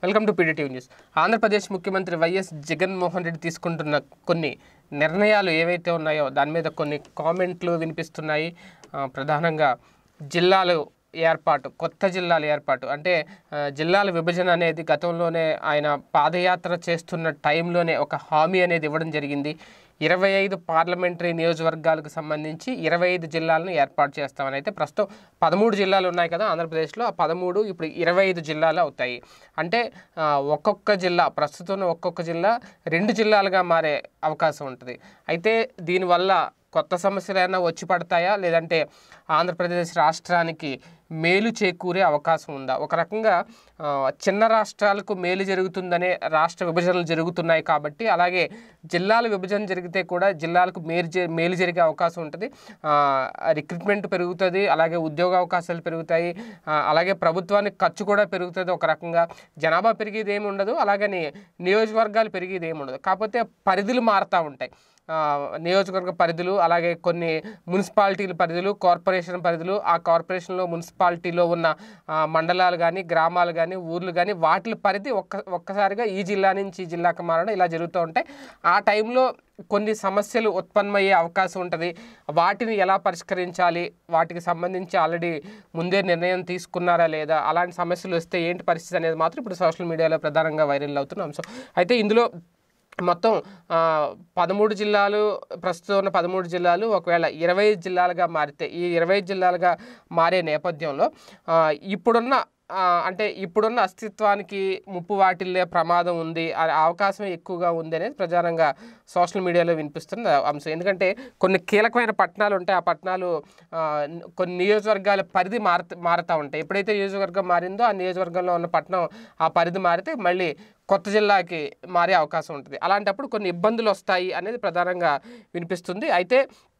welcome to PDTV news Andhra Pradesh ముఖ్యమంత్రి YS Jaganmohan Reddy తీసుకుంటున్న కొన్ని నిర్ణయాలు ఏవైతే ఉన్నాయో దాని మీద కొన్ని కామెంట్లు వినిపిస్తున్నాయి ఆ, ప్రధానంగా జిల్లాలు ఏర్పాటు కొత్త జిల్లాల ఏర్పాటు అంటే ఆ, జిల్లాల విభజన అనేది గతంలోనే ఆయన పాదయాత్ర చేస్తున్న టైంలోనే ఒక హామీ అనేది ఇవ్వడం జరిగింది ఇరవై ఐదు పార్లమెంటరీ నియోజకవర్గాలకు సంబంధించి ఇరవై ఐదు జిల్లాలను ఏర్పాటు చేస్తామని అయితే ప్రస్తుతం పదమూడు జిల్లాలు ఉన్నాయి కదా ఆంధ్రప్రదేశ్లో ఆ పదమూడు ఇప్పుడు ఇరవై ఐదు జిల్లాలు అవుతాయి అంటే ఆ, ఒక్కొక్క జిల్లా ప్రస్తుతం ఉన్న ఒక్కొక్క జిల్లా రెండు జిల్లాలుగా మారే అవకాశం ఉంటుంది అయితే దీనివల్ల కొత్త సమస్యలు ఏమైనా వచ్చి పడతాయా లేదంటే ఆంధ్రప్రదేశ్ రాష్ట్రానికి మేలు చేకూరే అవకాశం ఉందా ఒక రకంగా ఆ, చిన్న రాష్ట్రాలకు మేలు జరుగుతుందనే రాష్ట్ర విభజనలు జరుగుతున్నాయి కాబట్టి అలాగే జిల్లాల విభజన జరిగితే కూడా జిల్లాలకు మేలు జ- మేలు జరిగే అవకాశం ఉంటుంది రిక్రూట్మెంట్ పెరుగుతుంది అలాగే ఉద్యోగ అవకాశాలు పెరుగుతాయి ఆ, అలాగే ప్రభుత్వానికి ఖర్చు కూడా పెరుగుతుంది ఒక రకంగా జనాభా పెరిగేది ఏమి ఉండదు అలాగని నియోజకవర్గాలు పెరిగేది ఏమి ఉండదు కాకపోతే పరిధులు మారుతూ ఉంటాయి ఆ, నియోజకవర్గ పరిధులు అలాగే కొన్ని మున్సిపాలిటీల పరిధులు కార్పొరేషన్ పరిధులు ఆ కార్పొరేషన్లో మున్సిపాలిటీలో ఉన్న ఆ, మండలాలు కానీ గ్రామాలు కానీ ఊర్లు కానీ వాటి పరిధి ఒక్క ఒక్కసారిగా ఈ జిల్లా నుంచి ఈ జిల్లాకు మారడం ఇలా జరుగుతూ ఉంటాయి ఆ టైంలో కొన్ని సమస్యలు ఉత్పన్నమయ్యే అవకాశం ఉంటుంది వాటిని ఎలా పరిష్కరించాలి వాటికి సంబంధించి ఆల్రెడీ ముందే నిర్ణయం తీసుకున్నారా లేదా అలాంటి సమస్యలు వస్తే ఏంటి పరిస్థితి అనేది మాత్రం ఇప్పుడు సోషల్ మీడియాలో ప్రధానంగా వైరల్ అవుతున్న అంశం అయితే ఇందులో మొత్తం ఆ, పదమూడు జిల్లాలు ప్రస్తుతం ఉన్న పదమూడు జిల్లాలు ఒకవేళ ఇరవై జిల్లాలుగా మారితే ఈ ఇరవై జిల్లాలుగా మారే నేపథ్యంలో ఆ, ఇప్పుడున్న ఆ, అంటే ఇప్పుడున్న అస్తిత్వానికి ముప్పు వాటిల్లే ప్రమాదం ఉంది అనే అవకాశం ఎక్కువగా ఉంది అనేది ప్రధానంగా సోషల్ మీడియాలో వినిపిస్తున్న అంశం ఎందుకంటే కొన్ని కీలకమైన పట్టణాలు ఉంటాయి ఆ పట్టణాలు ఆ, కొన్ని నియోజకవర్గాల పరిధి మారుత మారుతూ ఉంటాయి ఎప్పుడైతే నియోజకవర్గం మారిందో ఆ నియోజకవర్గంలో ఉన్న పట్టణం ఆ పరిధి మారితే మళ్ళీ కొత్త జిల్లాకి మారే అవకాశం ఉంటుంది అలాంటప్పుడు కొన్ని ఇబ్బందులు వస్తాయి అనేది ప్రధానంగా వినిపిస్తుంది అయితే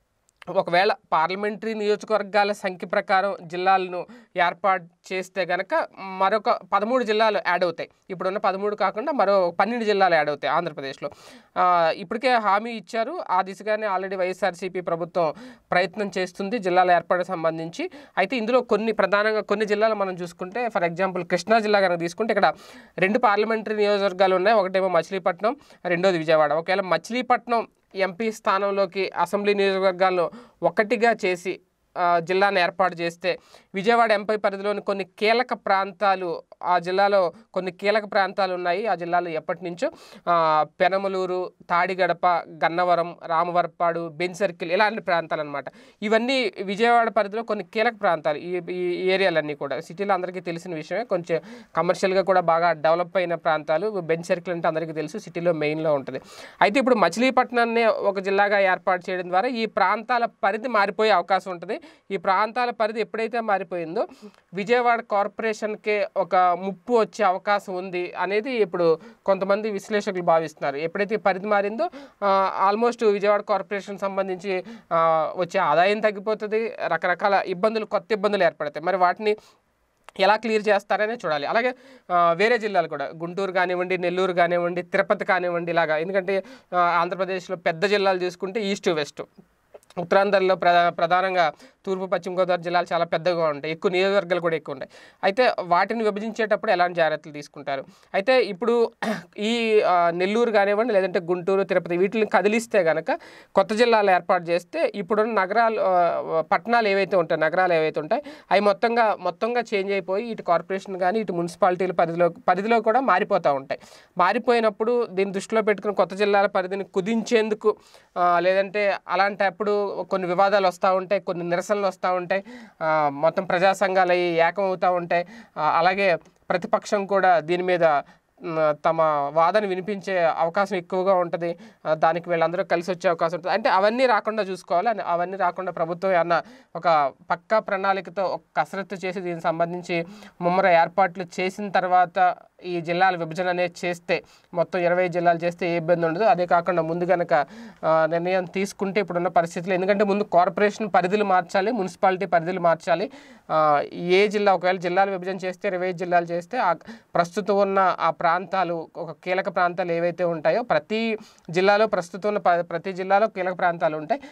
ఒకవేళ పార్లమెంటరీ నియోజకవర్గాల సంఖ్య ప్రకారం జిల్లాలను ఏర్పాటు చేస్తే గనక మరొక పదమూడు జిల్లాలు యాడ్ అవుతాయి ఇప్పుడున్న పదమూడు కాకుండా మరో పన్నెండు జిల్లాలు యాడ్ అవుతాయి ఆంధ్రప్రదేశ్లో ఆ, ఇప్పటికే హామీ ఇచ్చారు ఆ దిశగానే ఆల్రెడీ వైఎస్ఆర్సీపీ ప్రభుత్వం ప్రయత్నం చేస్తుంది జిల్లాల ఏర్పాటు సంబంధించి అయితే ఇందులో కొన్ని ప్రధానంగా కొన్ని జిల్లాలు మనం చూసుకుంటే ఫర్ ఎగ్జాంపుల్ కృష్ణా జిల్లా కనుక తీసుకుంటే ఇక్కడ రెండు పార్లమెంటరీ నియోజకవర్గాలు ఉన్నాయి ఒకటేమో మచిలీపట్నం రెండోది విజయవాడ ఒకవేళ మచిలీపట్నం ఎంపీ స్థానంలోకి అసెంబ్లీ నియోజకవర్గాలను ఒక్కటిగా చేసి ఆ, జిల్లాను ఏర్పాటు చేస్తే విజయవాడ ఎంపీ పరిధిలోని కొన్ని కీలక ప్రాంతాలు ఆ జిల్లాలో కొన్ని కీలక ప్రాంతాలు ఉన్నాయి ఆ జిల్లాలో ఎప్పటి నుంచో ఆ, పెనమలూరు తాడిగడప గన్నవరం రామవరపాడు బెన్ సర్కిల్ ఇలాంటి ప్రాంతాలు అనమాట ఇవన్నీ విజయవాడ పరిధిలో కొన్ని కీలక ప్రాంతాలు ఈ ఈ ఏరియాలన్నీ కూడా సిటీలో అందరికీ తెలిసిన విషయమే కొంచెం కమర్షియల్గా కూడా బాగా డెవలప్ అయిన ప్రాంతాలు బెన్ సర్కిల్ అంటే అందరికీ తెలుసు సిటీలో మెయిన్లో ఉంటుంది అయితే ఇప్పుడు మచిలీపట్నాన్ని ఒక జిల్లాగా ఏర్పాటు చేయడం ద్వారా ఈ ప్రాంతాల పరిధి మారిపోయే అవకాశం ఉంటుంది ఈ ప్రాంతాల పరిధి ఎప్పుడైతే మారిపోయిందో విజయవాడ కార్పొరేషన్కే ఒక ముప్పు వచ్చే అవకాశం ఉంది అనేది ఇప్పుడు కొంతమంది విశ్లేషకులు భావిస్తున్నారు ఎప్పుడైతే ఈ పరిధి మారిందో ఆల్మోస్ట్ విజయవాడ కార్పొరేషన్ సంబంధించి ఆ, వచ్చే ఆదాయం తగ్గిపోతుంది రకరకాల ఇబ్బందులు కొత్త ఇబ్బందులు ఏర్పడతాయి మరి వాటిని ఎలా క్లియర్ చేస్తారనే చూడాలి అలాగే ఆ, వేరే జిల్లాలు కూడా గుంటూరు కానివ్వండి నెల్లూరు కానివ్వండి తిరుపతి కానివ్వండి ఇలాగా ఎందుకంటే ఆ, ఆంధ్రప్రదేశ్లో పెద్ద జిల్లాలు చూసుకుంటే ఈస్ట్ వెస్ట్ ఉత్తరాంధ్రలో ప్రధా ప్రధానంగా తూర్పు పశ్చిమ గోదావరి జిల్లాలు చాలా పెద్దగా ఉంటాయి ఎక్కువ నియోజకవర్గాలు కూడా ఎక్కువ ఉంటాయి అయితే వాటిని విభజించేటప్పుడు ఎలాంటి జాగ్రత్తలు తీసుకుంటారు అయితే ఇప్పుడు ఈ ఆ, నెల్లూరు కానివ్వండి లేదంటే గుంటూరు తిరుపతి వీటిని కదిలిస్తే కనుక కొత్త జిల్లాలు ఏర్పాటు చేస్తే ఇప్పుడున్న నగరాలు ఆ, పట్టణాలు ఏవైతే ఉంటాయి నగరాలు ఏవైతే ఉంటాయి అవి మొత్తంగా మొత్తంగా చేంజ్ అయిపోయి ఇటు కార్పొరేషన్ కానీ ఇటు మున్సిపాలిటీల పరిధిలో పరిధిలో కూడా మారిపోతూ ఉంటాయి మారిపోయినప్పుడు దీన్ని దృష్టిలో పెట్టుకుని కొత్త జిల్లాల పరిధిని కుదించేందుకు ఆ, లేదంటే అలాంటప్పుడు కొన్ని వివాదాలు వస్తూ ఉంటాయి కొన్ని నిరసనలు వస్తూ ఉంటాయి ఆ, మొత్తం ప్రజా సంఘాలు అవి ఏకం అవుతూ ఉంటాయి ఆ, అలాగే ప్రతిపక్షం కూడా దీని మీద మ్, తమ వాదన వినిపించే అవకాశం ఎక్కువగా ఉంటుంది ఆ, దానికి వీళ్ళందరూ కలిసి వచ్చే అవకాశం ఉంటుంది అంటే అవన్నీ రాకుండా చూసుకోవాలి అని అవన్నీ రాకుండా ప్రభుత్వం ఏమన్నా ఒక పక్కా ప్రణాళికతో ఒక కసరత్తు చేసి దీనికి సంబంధించి ముమ్మర ఏర్పాట్లు చేసిన తర్వాత ఈ జిల్లాల విభజన అనేది చేస్తే మొత్తం ఇరవై జిల్లాలు చేస్తే ఏ ఇబ్బంది ఉండదు అదే కాకుండా ముందు కనుక ఆ, నిర్ణయం తీసుకుంటే ఇప్పుడున్న పరిస్థితులు ఎందుకంటే ముందు కార్పొరేషన్ పరిధులు మార్చాలి మున్సిపాలిటీ పరిధులు మార్చాలి ఆ, ఏ జిల్లా ఒకవేళ జిల్లాలు విభజన చేస్తే ఇరవై ఐదు జిల్లాలు చేస్తే ఆ ప్రస్తుతం ఉన్న ఆ ప్రాంతాలు ఒక కీలక ప్రాంతాలు ఏవైతే ఉంటాయో ప్రతి జిల్లాలో ప్రస్తుతం ఉన్న ప- ప్రతి జిల్లాలో కీలక ప్రాంతాలు ఉంటాయి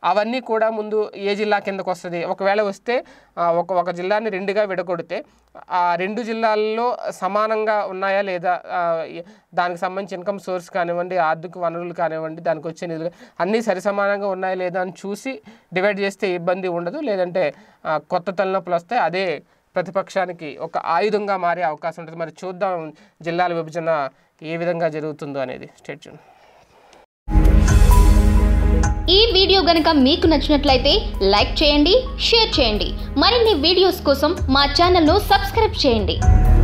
అవన్నీ కూడా ముందు ఏ జిల్లా కిందకు వస్తుంది ఒకవేళ వస్తే ఆ, ఒక ఒక జిల్లాని రెండుగా విడగొడితే ఆ రెండు జిల్లాల్లో సమానంగా ఉన్నాయా లేదా ఆ, ఎ- దానికి సంబంధించి ఇన్కమ్ సోర్స్ కానివ్వండి ఆర్థిక వనరులు కానివ్వండి దానికి వచ్చే నిధులు అన్నీ సరి సమానంగా ఉన్నాయా లేదా అని చూసి డివైడ్ చేస్తే ఇబ్బంది ఉండదు లేదంటే ఆ, కొత్త తలనొప్పులు వస్తే అదే ప్రతిపక్షానికి ఒక ఆయుధంగా మారే అవకాశం ఉంటుంది మరి చూద్దాం జిల్లాల విభజన ఏ విధంగా జరుగుతుందో అనేది స్టేట్ చూడండి ఈ వీడియో గనుక మీకు నచ్చినట్లయితే లైక్ చేయండి షేర్ చేయండి మరిన్ని వీడియోస్ కోసం మా ఛానల్ను సబ్స్క్రైబ్ చేయండి